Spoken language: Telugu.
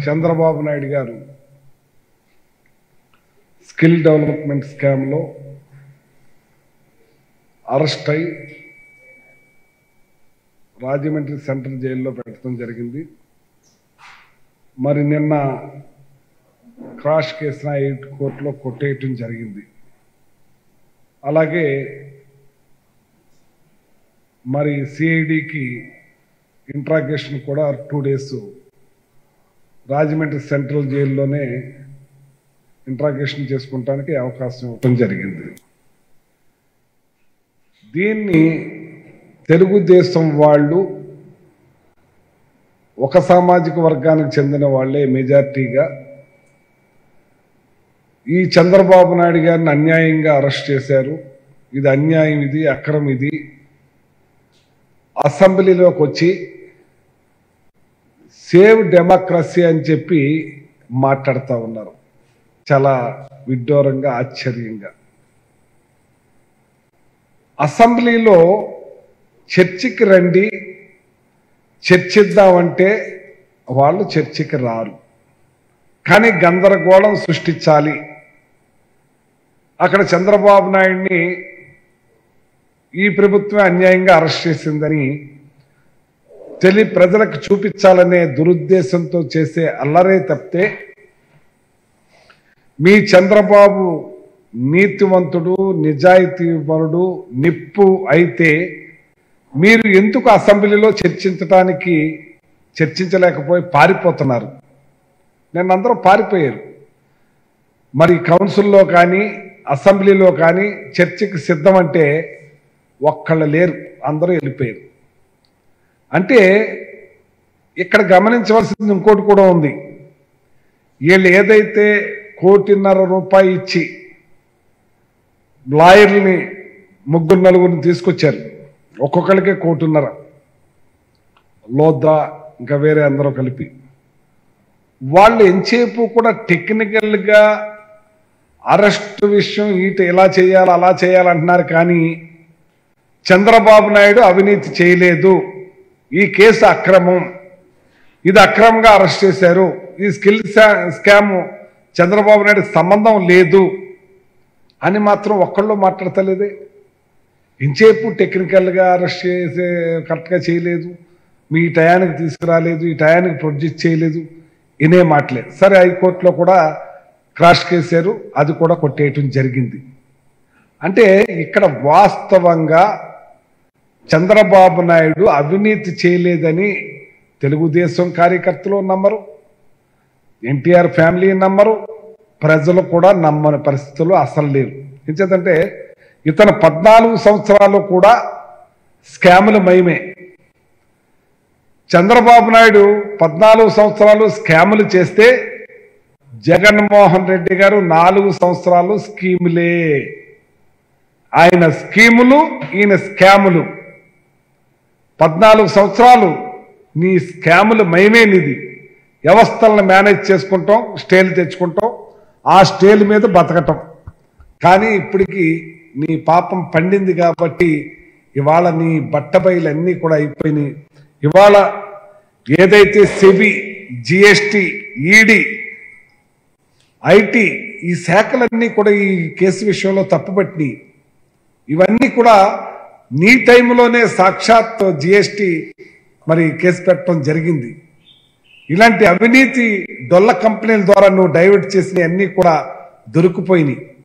చంద్రబాబు నాయుడు గారు స్కిల్ డెవలప్మెంట్ స్కామ్లో అరెస్ట్ అయి రాజమండ్రి సెంట్రల్ జైల్లో పెట్టడం జరిగింది మరి నిన్న క్రాష్ కేసున ఎయిట్ కోర్టులో కొట్టేయటం జరిగింది అలాగే మరి సిఐడికి ఇంట్రాగేషన్ కూడా టూ డేస్ రాజమండ్రి సెంట్రల్ జైల్లోనే ఇంట్రాగేషన్ చేసుకుంటానికి అవకాశం ఇవ్వటం జరిగింది దీన్ని తెలుగుదేశం వాళ్ళు ఒక సామాజిక వర్గానికి చెందిన వాళ్ళే మెజార్టీగా ఈ చంద్రబాబు నాయుడు గారిని అన్యాయంగా అరెస్ట్ చేశారు ఇది అన్యాయం ఇది అక్రమం ఇది అసెంబ్లీలోకి వచ్చి సేవ్ డెమోక్రసీ అని చెప్పి మాట్లాడుతూ ఉన్నారు చాలా విడ్డూరంగా ఆశ్చర్యంగా అసెంబ్లీలో చర్చికి రండి చర్చిద్దామంటే వాళ్ళు చర్చికి రారు కానీ గందరగోళం సృష్టించాలి అక్కడ చంద్రబాబు నాయుడిని ఈ ప్రభుత్వం అన్యాయంగా అరెస్ట్ చేసిందని తెలి ప్రజలకు చూపించాలనే దురుద్దేశంతో చేసే అల్లరే తప్పితే మీ చంద్రబాబు నీతివంతుడు నిజాయితీపరుడు నిప్పు అయితే మీరు ఎందుకు అసెంబ్లీలో చర్చించడానికి చర్చించలేకపోయి పారిపోతున్నారు నిన్న అందరూ పారిపోయారు మరి కౌన్సిల్లో కానీ అసెంబ్లీలో కానీ చర్చకి సిద్ధం అంటే ఒక్కళ్ళు లేరు అందరూ వెళ్ళిపోయారు అంటే ఇక్కడ గమనించవలసింది ఇంకోటి కూడా ఉంది వీళ్ళు ఏదైతే కోటిన్నర రూపాయి ఇచ్చి లాయర్ని ముగ్గురు నలుగురిని తీసుకొచ్చారు ఒక్కొక్కరికే కోటిన్నర లోద్దా ఇంకా వేరే అందరూ కలిపి వాళ్ళు ఎంతసేపు కూడా టెక్నికల్గా అరెస్ట్ విషయం ఈట ఇలా చేయాలి అలా చేయాలంటున్నారు కానీ చంద్రబాబు నాయుడు అవినీతి చేయలేదు ఈ కేసు అక్రమం ఇది అక్రమంగా అరెస్ట్ చేశారు ఈ స్కిల్ స్కామ్ చంద్రబాబు నాయుడు సంబంధం లేదు అని మాత్రం ఒక్కళ్ళు మాట్లాడతలేదే ఇంచేపు టెక్నికల్గా అరెస్ట్ చేసే కరెక్ట్గా చేయలేదు మీ టయానికి తీసుకురాలేదు ఈ టయానికి ప్రొడ్యూస్ చేయలేదు ఇనే మాటలే సరే హైకోర్టులో కూడా క్రాష్ కేసారు అది కూడా కొట్టేయటం జరిగింది అంటే ఇక్కడ వాస్తవంగా చంద్రబాబు నాయుడు అవినీతి చేయలేదని తెలుగుదేశం కార్యకర్తలు నమ్మరు ఎన్టీఆర్ ఫ్యామిలీ నమ్మరు ప్రజలు కూడా నమ్మని పరిస్థితులు అసలు లేవు ఎంచేతంటే ఇతను పద్నాలుగు సంవత్సరాలు కూడా స్కాముల మయమే చంద్రబాబు నాయుడు పద్నాలుగు సంవత్సరాలు స్కాములు చేస్తే జగన్మోహన్ రెడ్డి గారు నాలుగు సంవత్సరాలు స్కీములే ఆయన స్కీములు ఈయన స్కాములు పద్నాలుగు సంవత్సరాలు నీ స్కాములు మయమే నీది వ్యవస్థలను మేనేజ్ చేసుకుంటాం స్టేలు తెచ్చుకుంటాం ఆ స్టేల్ మీద బతకటం కానీ ఇప్పటికి నీ పాపం పండింది కాబట్టి ఇవాళ నీ బట్టబయలన్నీ కూడా అయిపోయినాయి ఇవాళ ఏదైతే సెబి జిఎస్టి ఈడి ఐటీ ఈ శాఖలన్నీ కూడా ఈ కేసు విషయంలో తప్పుపట్టినాయి ఇవన్నీ కూడా నీ టైంలోనే సాక్షాత్ జిఎస్టి మరి కేసు పెట్టడం జరిగింది ఇలాంటి అవినీతి డొల్ల కంపెనీల ద్వారా నువ్వు డైవర్ట్ చేసిన అన్ని కూడా దొరికిపోయినాయి